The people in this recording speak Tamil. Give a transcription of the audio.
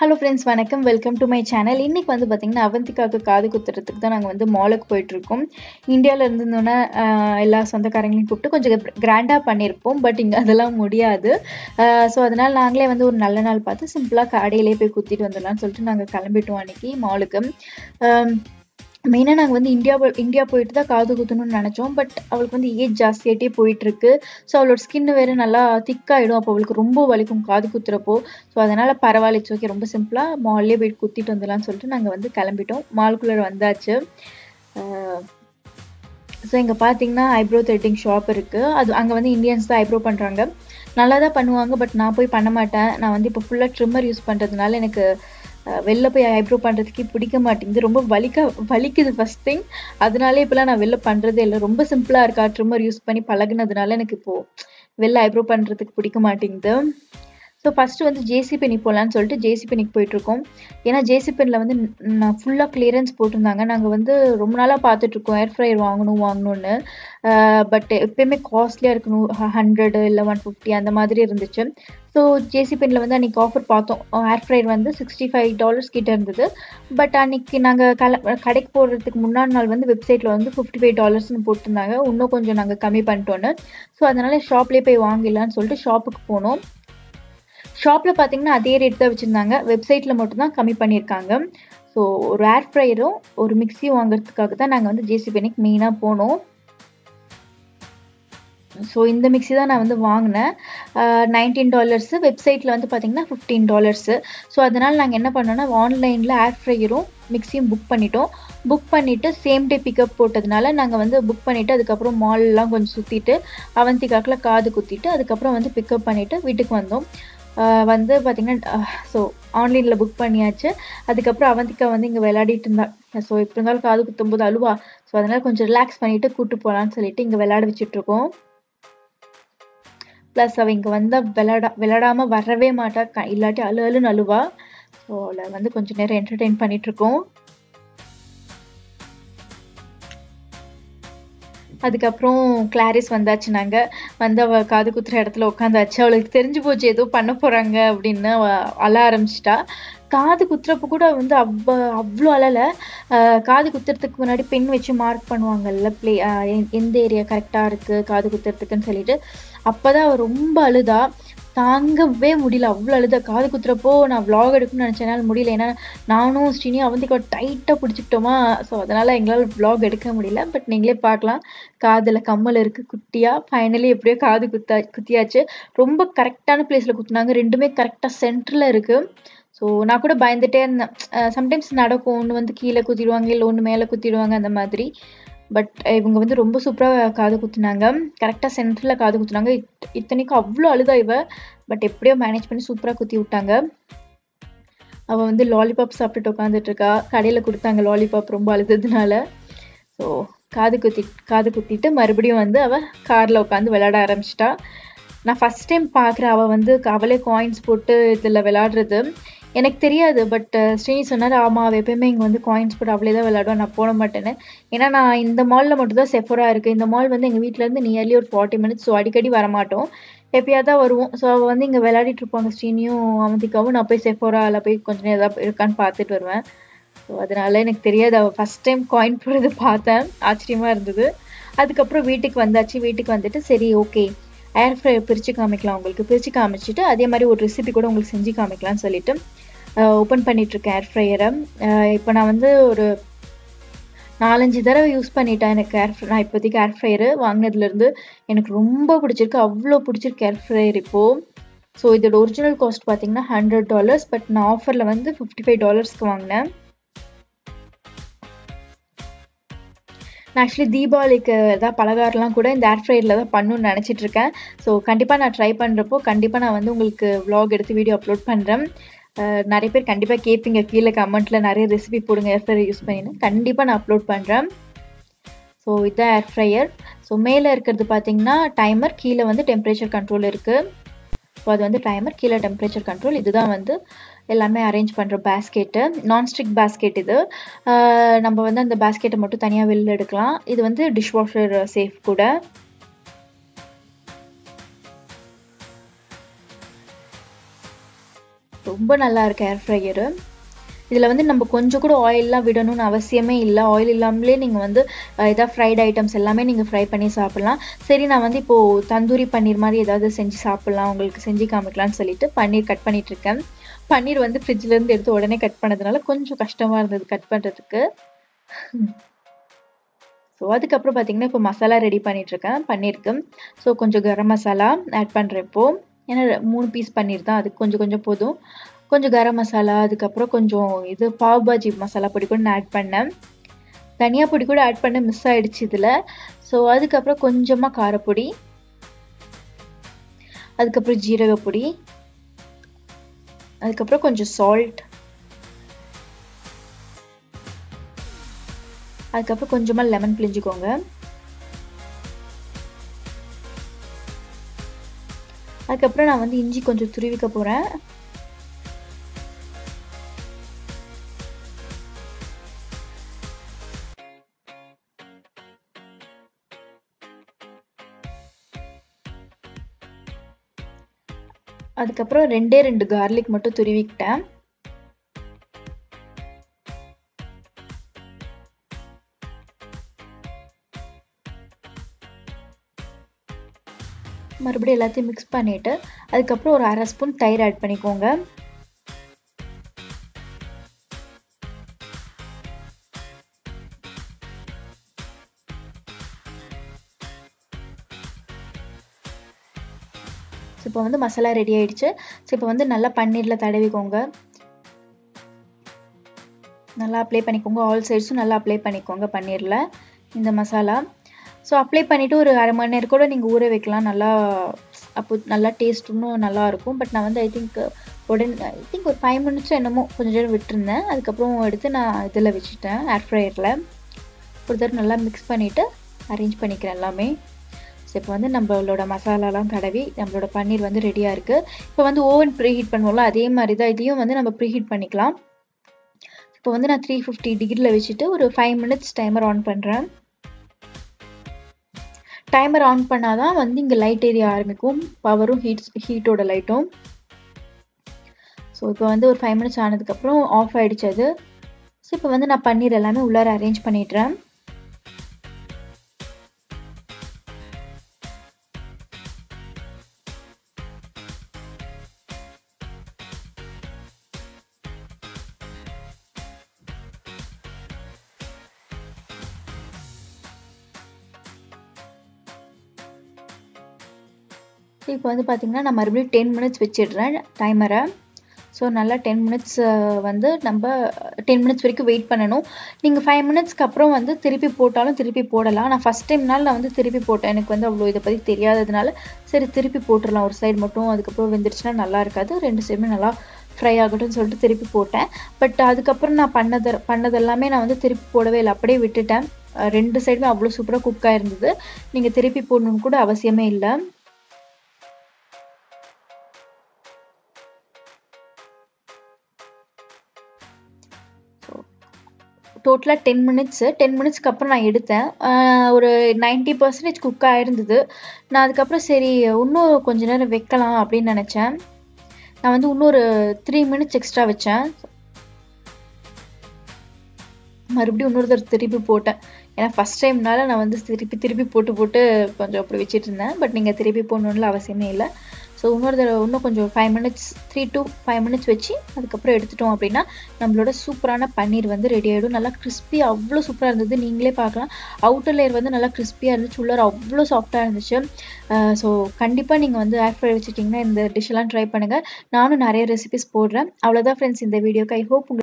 ஹலோ ஃப்ரெண்ட்ஸ் வணக்கம் வெல்கம் டு மை சேனல் இன்னைக்கு வந்து பார்த்தீங்கன்னா அவந்திக்காவுக்கு காது குத்துறதுக்கு தான் நாங்கள் வந்து மாலுக்கு போயிட்டுருக்கோம் இந்தியாவில் இருந்தோன்னா எல்லா சொந்தக்காரங்களையும் கூப்பிட்டு கொஞ்சம் கிராண்டாக பண்ணியிருப்போம் பட் இங்கே அதெல்லாம் முடியாது ஸோ அதனால் நாங்களே வந்து ஒரு நல்ல நாள் பார்த்து சிம்பிளாக கடையிலே போய் குத்திட்டு வந்துடலாம்னு சொல்லிட்டு நாங்கள் கிளம்பிட்டோம் அன்னைக்கு மாலுக்கு மெயினாக நாங்கள் வந்து இந்தியா இந்தியா போயிட்டு தான் காது குத்தணும்னு நினச்சோம் பட் அவளுக்கு வந்து ஏஜ் ஜாஸ்தியாகிட்டே போயிட்டுருக்கு ஸோ அவளோட ஸ்கின் வேறு நல்லா திக்காகிடும் அப்போ அவளுக்கு ரொம்ப வலிக்கும் காது குத்துறப்போ ஸோ அதனால் பரவாயில்ல இட்ஸ் ஓகே ரொம்ப சிம்பிளாக மால்லே போயிட்டு குத்திட்டு வந்துடலாம்னு சொல்லிட்டு நாங்கள் வந்து கிளம்பிட்டோம் மால்குள்ளே வந்தாச்சு ஸோ இங்கே பார்த்தீங்கன்னா ஐப்ரோ த்ரெட்டிங் ஷாப் இருக்குது அது அங்கே வந்து இந்தியன்ஸ் தான் ஐப்ரோ பண்ணுறாங்க நல்லா தான் பண்ணுவாங்க பட் நான் போய் பண்ண மாட்டேன் நான் வந்து இப்போ ஃபுல்லாக ட்ரிம்மர் யூஸ் பண்ணுறதுனால எனக்கு வெளில போய் ஐப்ரோ பண்ணுறதுக்கே பிடிக்க மாட்டேங்குது ரொம்ப வலிக்க வலிக்குது ஃபஸ்ட் திங் அதனாலே இப்போலாம் நான் வெளில பண்ணுறதே இல்லை ரொம்ப சிம்பிளாக இருக்கா ட்ரிம்மர் யூஸ் பண்ணி பழகுனதுனால எனக்கு இப்போது வெளில ஐப்ரோ பண்ணுறதுக்கு பிடிக்க மாட்டேங்குது ஸோ ஃபஸ்ட்டு வந்து ஜேசி பெனி போகலான்னு சொல்லிட்டு ஜேசி பெனிக்கு போயிட்டுருக்கோம் ஏன்னா ஜேசி பெனில் வந்து நான் ஃபுல்லாக கிளியரன்ஸ் போட்டிருந்தாங்க நாங்கள் வந்து ரொம்ப நாளாக பார்த்துட்ருக்கோம் ஏர் ஃப்ரையர் வாங்கணும் வாங்கணும்னு பட் எப்பயுமே காஸ்ட்லியாக இருக்கணும் ஹண்ட்ரடு இல்லை ஒன் ஃபிஃப்டி அந்த மாதிரி இருந்துச்சு ஸோ ஜேசி பெனில் வந்து அன்றைக்கி ஆஃபர் பார்த்தோம் ஏர் ஃப்ரையர் வந்து சிக்ஸ்டி ஃபைவ் டாலர்ஸ் கிட்டே இருந்தது பட் அன்றைக்கி நாங்கள் கல கடைக்கு போடுறதுக்கு முன்னாடி நாள் வந்து வெப்சைட்டில் வந்து ஃபிஃப்டி ஃபைவ் டாலர்ஸ்னு போட்டிருந்தாங்க இன்னும் கொஞ்சம் நாங்கள் கம்மி பண்ணிட்டோன்னு ஸோ அதனால் ஷாப்லேயே போய் வாங்கிடலான்னு சொல்லிட்டு ஷாப்புக்கு போனோம் ஷாப்பில் பார்த்தீங்கன்னா அதே ரேட் தான் வச்சுருந்தாங்க வெப்சைட்டில் மட்டும்தான் கம்மி பண்ணியிருக்காங்க ஸோ ஒரு ஏர் ஃப்ரையரும் ஒரு மிக்ஸி வாங்குறதுக்காக தான் நாங்கள் வந்து ஜேசி பெனிக்கு மெயினாக போனோம் ஸோ இந்த மிக்ஸி தான் நான் வந்து வாங்கினேன் நைன்டீன் டாலர்ஸு வெப்சைட்டில் வந்து பார்த்தீங்கன்னா ஃபிஃப்டீன் டாலர்ஸு ஸோ அதனால் நாங்கள் என்ன பண்ணோன்னா ஆன்லைனில் ஏர் ஃப்ரையரும் மிக்ஸியும் புக் பண்ணிட்டோம் புக் பண்ணிவிட்டு சேம் டே பிக்கப் போட்டதுனால நாங்கள் வந்து புக் பண்ணிவிட்டு அதுக்கப்புறம் மால்லாம் கொஞ்சம் சுற்றிட்டு அவந்திக்காக்கில் காது குத்திட்டு அதுக்கப்புறம் வந்து பிக்கப் பண்ணிவிட்டு வீட்டுக்கு வந்தோம் வந்து பார்த்திங்கன்னா ஸோ ஆன்லைனில் புக் பண்ணியாச்சு அதுக்கப்புறம் அவந்திக்கா வந்து இங்கே விளையாடிட்டு இருந்தா ஸோ எப்படி இருந்தாலும் காது குத்தும்போது அழுவா ஸோ அதனால் கொஞ்சம் ரிலாக்ஸ் பண்ணிவிட்டு கூப்பிட்டு போகலான்னு சொல்லிட்டு இங்கே விளையாட வச்சுட்ருக்கோம் ப்ளஸ் அவள் இங்கே வந்தால் விளையாடா விளையாடாமல் வரவே மாட்டா க இல்லாட்டி அழு அழுன்னு அழுவா ஸோ அவளை வந்து கொஞ்சம் நேரம் என்டர்டெயின் பண்ணிகிட்ருக்கோம் அதுக்கப்புறம் கிளாரிஸ் வந்தாச்சு நாங்கள் வந்து அவள் காது குத்துற இடத்துல உட்காந்தாச்சு அவளுக்கு தெரிஞ்சு போச்சு ஏதோ பண்ண போகிறாங்க அப்படின்னு அழ ஆரம்பிச்சிட்டா காது குத்துறப்ப கூட வந்து அவ்வ அவ்வளோ அழலை காது குத்துறதுக்கு முன்னாடி பெண் வச்சு மார்க் பண்ணுவாங்கல்ல ப்ளே எந்த ஏரியா கரெக்டாக இருக்குது காது குத்துறதுக்குன்னு சொல்லிட்டு அப்போ தான் அவள் ரொம்ப அழுதா தாங்கவே முடியல அவ்வளோ அழுத காது குத்துறப்போ நான் விலாக் எடுக்கணும்னு நினச்சனால முடியல ஏன்னா நானும் ஸ்ரீனியும் அவந்திக்கா டைட்டாக பிடிச்சிக்கிட்டோமா ஸோ அதனால் எங்களால் விலாக் எடுக்க முடியல பட் நீங்களே பார்க்கலாம் காதில் கம்மல் இருக்குது குட்டியாக ஃபைனலி எப்படியோ காது குத்தா குத்தியாச்சு ரொம்ப கரெக்டான பிளேஸில் குத்துனாங்க ரெண்டுமே கரெக்டாக சென்டரில் இருக்குது ஸோ நான் கூட பயந்துகிட்டே இருந்தேன் சம்டைம்ஸ் நடக்கும் ஒன்று வந்து கீழே குத்திடுவாங்க இல்லை ஒன்று மேலே குத்திடுவாங்க அந்த மாதிரி பட் இவங்க வந்து ரொம்ப சூப்பராக காது குத்துனாங்க கரெக்டாக சென்டரில் காது குத்துனாங்க இத்தனைக்கும் அவ்வளோ அழுதா இவ பட் எப்படியோ மேனேஜ் பண்ணி சூப்பராக குத்தி விட்டாங்க அவள் வந்து லாலிபாப் சாப்பிட்டுட்டு உட்காந்துட்டு இருக்கா கடையில் கொடுத்தாங்க லாலிபாப் ரொம்ப அழுததுனால ஸோ காது குத்தி காது குத்திட்டு மறுபடியும் வந்து அவள் காரில் உட்காந்து விளையாட ஆரம்பிச்சிட்டா நான் ஃபஸ்ட் டைம் பார்க்குறேன் அவள் வந்து அவளே காயின்ஸ் போட்டு இதில் விளையாடுறது எனக்கு தெரியாது பட் ஸ்ரீனி சொன்னார் ஆமாம் அவள் எப்பயுமே இங்கே வந்து காயின்ஸ் போட்டு அவளே தான் விளையாடுவா நான் போட மாட்டேன்னு ஏன்னா நான் இந்த மாலில் மட்டும் தான் செஃபரா இருக்குது இந்த மால் வந்து எங்கள் வீட்டிலேருந்து நியர்லி ஒரு ஃபார்ட்டி மினிட்ஸ் ஸோ அடிக்கடி வரமாட்டோம் எப்பயாவது தான் வருவோம் ஸோ அவள் வந்து இங்கே விளையாடிட்டு இருப்பாங்க ஸ்ரீனியும் அவந்திக்காவும் நான் போய் செஃபோராவில் போய் கொஞ்சம் நேரம் ஏதாவது இருக்கான்னு பார்த்துட்டு வருவேன் ஸோ அதனால எனக்கு தெரியாது அவள் ஃபஸ்ட் டைம் காயின் போடுறது பார்த்தேன் ஆச்சரியமாக இருந்தது அதுக்கப்புறம் வீட்டுக்கு வந்தாச்சு வீட்டுக்கு வந்துட்டு சரி ஓகே ஏர் ஃப்ரை பிரித்து காமிக்கலாம் உங்களுக்கு பிரித்து காமிச்சிட்டு அதே மாதிரி ஒரு ரெசிபி கூட உங்களுக்கு செஞ்சு காமிக்கலாம்னு சொல்லிட்டு ஓப்பன் பண்ணிகிட்ருக்கேன் ஏர் ஃப்ரையரை இப்போ நான் வந்து ஒரு நாலஞ்சு தடவை யூஸ் பண்ணிட்டேன் எனக்கு ஏர் நான் இப்போதைக்கு ஏர் ஃப்ரையரு வாங்கினதுலேருந்து எனக்கு ரொம்ப பிடிச்சிருக்கு அவ்வளோ பிடிச்சிருக்கு ஏர் ஃப்ரையர் இப்போது ஸோ இதோட ஒரிஜினல் காஸ்ட் பார்த்தீங்கன்னா ஹண்ட்ரட் டாலர்ஸ் பட் நான் ஆஃபரில் வந்து ஃபிஃப்டி ஃபைவ் டாலர்ஸ்க்கு வாங்கினேன் நான் ஆக்சுவலி தீபாவளிக்கு ஏதாவது பலகாரம்லாம் கூட இந்த ஏர் ஃப்ரையரில் தான் பண்ணணும்னு நினச்சிட்டு இருக்கேன் ஸோ கண்டிப்பாக நான் ட்ரை பண்ணுறப்போ கண்டிப்பாக நான் வந்து உங்களுக்கு விலாக் எடுத்து வீடியோ அப்லோட் பண்ணுறேன் நிறைய பேர் கண்டிப்பாக கேட்பீங்க கீழே கமெண்ட்டில் நிறைய ரெசிபி போடுங்க ஏர் ஃப்ரையர் யூஸ் பண்ணின்னு கண்டிப்பாக நான் அப்லோட் பண்ணுறேன் ஸோ இதுதான் ஏர் ஃப்ரையர் ஸோ மேலே இருக்கிறது பார்த்தீங்கன்னா டைமர் கீழே வந்து டெம்பரேச்சர் கண்ட்ரோல் இருக்குது ஸோ அது வந்து டைமர் கீழே டெம்பரேச்சர் கண்ட்ரோல் இதுதான் வந்து எல்லாமே அரேஞ்ச் பண்ணுற பேஸ்கெட்டு நான்ஸ்டிக் பேஸ்கெட் இது நம்ம வந்து அந்த பேஸ்கெட்டை மட்டும் தனியாக வெளில எடுக்கலாம் இது வந்து டிஷ் வாஷர் சேஃப் கூட ரொம்ப நல்லா இருக்கு ஏர் ஃப்ரையரு இதில் வந்து நம்ம கொஞ்சம் கூட ஆயிலெலாம் விடணும்னு அவசியமே இல்லை ஆயில் இல்லாமலே நீங்கள் வந்து எதாவது ஃப்ரைட் ஐட்டம்ஸ் எல்லாமே நீங்கள் ஃப்ரை பண்ணி சாப்பிட்லாம் சரி நான் வந்து இப்போது தந்தூரி பன்னீர் மாதிரி ஏதாவது செஞ்சு சாப்பிட்லாம் உங்களுக்கு செஞ்சு காமிக்கலாம்னு சொல்லிட்டு பன்னீர் கட் பண்ணிகிட்ருக்கேன் பன்னீர் வந்து ஃப்ரிட்ஜ்லேருந்து எடுத்து உடனே கட் பண்ணதுனால கொஞ்சம் கஷ்டமாக இருந்தது கட் பண்ணுறதுக்கு ஸோ அதுக்கப்புறம் பார்த்தீங்கன்னா இப்போ மசாலா ரெடி பண்ணிகிட்ருக்கேன் பன்னீருக்கு ஸோ கொஞ்சம் கரம் மசாலா ஆட் பண்ணுறேன் இப்போது ஏன்னா மூணு பீஸ் பன்னீர் தான் அதுக்கு கொஞ்சம் கொஞ்சம் போதும் கொஞ்சம் கரம் மசாலா அதுக்கப்புறம் கொஞ்சம் இது பாவ் பாஜி மசாலா பொடி கூட நான் ஆட் பண்ணேன் தனியா பொடி கூட ஆட் பண்ண மிஸ் ஆயிடுச்சு இதில் ஸோ அதுக்கப்புறம் கொஞ்சமாக காரப்பொடி அதுக்கப்புறம் ஜீரக பொடி அதுக்கப்புறம் கொஞ்சம் சால்ட் அதுக்கப்புறம் கொஞ்சமாக லெமன் பிழிஞ்சுக்கோங்க அதுக்கப்புறம் நான் வந்து இஞ்சி கொஞ்சம் துருவிக்க போகிறேன் அதுக்கப்புறம் ரெண்டே ரெண்டு கார்லிக் மட்டும் துருவிக்கிட்டேன் மறுபடியும் எல்லாத்தையும் மிக்ஸ் பண்ணிவிட்டு அதுக்கப்புறம் ஒரு அரை ஸ்பூன் தயிர் ஆட் பண்ணிக்கோங்க ஸோ இப்போ வந்து மசாலா ரெடி ஆயிடுச்சு ஸோ இப்போ வந்து நல்லா பன்னீரில் தடவிக்கோங்க நல்லா அப்ளை பண்ணிக்கோங்க ஆல் சைட்ஸும் நல்லா அப்ளை பண்ணிக்கோங்க பன்னீரில் இந்த மசாலா ஸோ அப்ளை பண்ணிவிட்டு ஒரு அரை மணி நேரம் கூட நீங்கள் ஊற வைக்கலாம் நல்லா அப்போ நல்லா டேஸ்ட் இன்னும் நல்லா இருக்கும் பட் நான் வந்து ஐ திங்க் உடனே ஐ திங்க் ஒரு ஃபைவ் மினிட்ஸ் என்னமோ கொஞ்சம் நேரம் விட்டுருந்தேன் அதுக்கப்புறம் எடுத்து நான் இதில் வச்சுட்டேன் ஏர் ஃப்ரையரில் ஒரு தடவை நல்லா மிக்ஸ் பண்ணிவிட்டு அரேஞ்ச் பண்ணிக்கிறேன் எல்லாமே ஸோ இப்போ வந்து நம்மளோட மசாலாலாம் தடவி நம்மளோட பன்னீர் வந்து ரெடியாக இருக்குது இப்போ வந்து ஓவன் ப்ரீஹீட் பண்ணுவோம்ல அதே மாதிரி தான் இதையும் வந்து நம்ம ப்ரீஹீட் பண்ணிக்கலாம் இப்போ வந்து நான் த்ரீ ஃபிஃப்டி டிகிரியில் வச்சுட்டு ஒரு ஃபைவ் மினிட்ஸ் டைமர் ஆன் பண்ணுறேன் டைமர் ஆன் பண்ணால் தான் வந்து இங்கே லைட் ஏரிய ஆரம்பிக்கும் பவரும் ஹீட் ஹீட்டோட லைட்டும் ஸோ இப்போ வந்து ஒரு ஃபைவ் மினிட்ஸ் ஆனதுக்கப்புறம் ஆஃப் ஆகிடுச்சு அது ஸோ இப்போ வந்து நான் பன்னீர் எல்லாமே உள்ளார அரேஞ்ச் பண்ணிடுறேன் இப்போ வந்து பார்த்திங்கன்னா நான் மறுபடியும் டென் மினிட்ஸ் வச்சிடுறேன் டைமரை ஸோ நல்லா டென் மினிட்ஸ் வந்து நம்ம டென் மினிட்ஸ் வரைக்கும் வெயிட் பண்ணணும் நீங்கள் ஃபைவ் மினிட்ஸ்க்கு அப்புறம் வந்து திருப்பி போட்டாலும் திருப்பி போடலாம் நான் ஃபஸ்ட் டைம்னால நான் வந்து திருப்பி போட்டேன் எனக்கு வந்து அவ்வளோ இதை பற்றி தெரியாததுனால சரி திருப்பி போட்டுடலாம் ஒரு சைடு மட்டும் அதுக்கப்புறம் வெந்துருச்சுன்னா நல்லா இருக்காது ரெண்டு சைடுமே நல்லா ஃப்ரை ஆகட்டும்னு சொல்லிட்டு திருப்பி போட்டேன் பட் அதுக்கப்புறம் நான் பண்ணது பண்ணதெல்லாமே நான் வந்து திருப்பி போடவே இல்லை அப்படியே விட்டுட்டேன் ரெண்டு சைடுமே அவ்வளோ சூப்பராக குக் ஆயிருந்தது நீங்கள் திருப்பி போடணுன்னு கூட அவசியமே இல்லை டோட்டலாக டென் மினிட்ஸு டென் மினிட்ஸ்க்கு அப்புறம் நான் எடுத்தேன் ஒரு நைன்ட்டி பர்சன்டேஜ் குக் ஆகிருந்தது நான் அதுக்கப்புறம் சரி இன்னும் கொஞ்ச நேரம் வைக்கலாம் அப்படின்னு நினச்சேன் நான் வந்து இன்னொரு த்ரீ மினிட்ஸ் எக்ஸ்ட்ரா வச்சேன் மறுபடியும் இன்னொரு தடவை திருப்பி போட்டேன் ஏன்னா ஃபஸ்ட் டைம்னால நான் வந்து திருப்பி திருப்பி போட்டு போட்டு கொஞ்சம் அப்படி வச்சுட்டு இருந்தேன் பட் நீங்கள் திருப்பி போடணுன்னு அவசியமே இல்லை ஸோ இன்னொரு தடவை இன்னும் கொஞ்சம் five minutes three to five minutes வச்சு அதுக்கப்புறம் எடுத்துட்டோம் அப்படின்னா நம்மளோட சூப்பரான பன்னீர் வந்து ரெடி ஆகிடும் நல்லா கிறிஸ்பி அவ்வளோ சூப்பராக இருந்தது நீங்களே பார்க்கலாம் அவுட்டர் லேயர் வந்து நல்லா கிறிஸ்பியாக இருந்துச்சு உள்ளார அவ்வளோ சாஃப்டாக இருந்துச்சு ஸோ கண்டிப்பாக நீங்கள் வந்து ஏர் ஃப்ரை வச்சுட்டிங்கன்னா இந்த டிஷ்ஷெல்லாம் ட்ரை பண்ணுங்கள் நானும் நிறைய ரெசிபிஸ் போடுறேன் அவ்வளோதான் ஃப்ரெண்ட்ஸ் இந்த வீடியோக்கு ஐ ஹோப்